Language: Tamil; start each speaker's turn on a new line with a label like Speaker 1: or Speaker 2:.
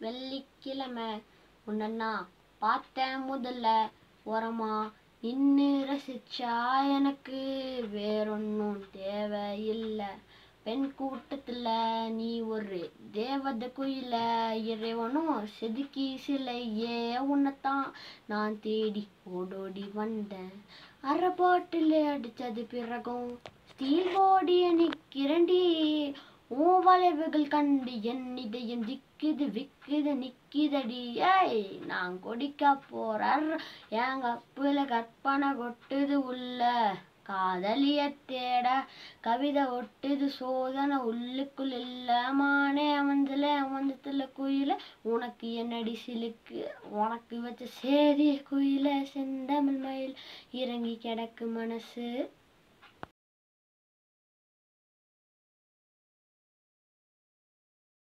Speaker 1: வெள்ளிக்கிழமை உன்னை நான் பார்த்தேன் முதல்ல ஓரமா நின்னு ரசிச்சா எனக்கு வேறொன்னும் தேவையில்லை பெண் கூட்டத்துல நீ ஒரு தேவத குயில இறைவனும் செதுக்கி சிலையே உன்னைத்தான் நான் தேடி ஓடோடி வந்தேன் அரை பாட்டில் அடிச்சது பிறகும் ஸ்டீல் பாடிய நிக்கிறண்டி உன் வளைவுகள் கண்டு என் இதயம் திக்குது விக்குது நிக்குதடி ஏய் நான் கொடிக்க போறார் என் கப்புல கற்பனை கொட்டுது உள்ள காதலிய தேட கவிதை ஒட்டுது சோதனை உள்ளுக்குள் இல்லாமானே மஞ்சள மஞ்சத்துல குயில உனக்கு என்னடி சிலுக்கு உனக்கு வச்ச சேதி குயில செந்தமிழ் மயில் இறங்கி கிடக்கு மனசு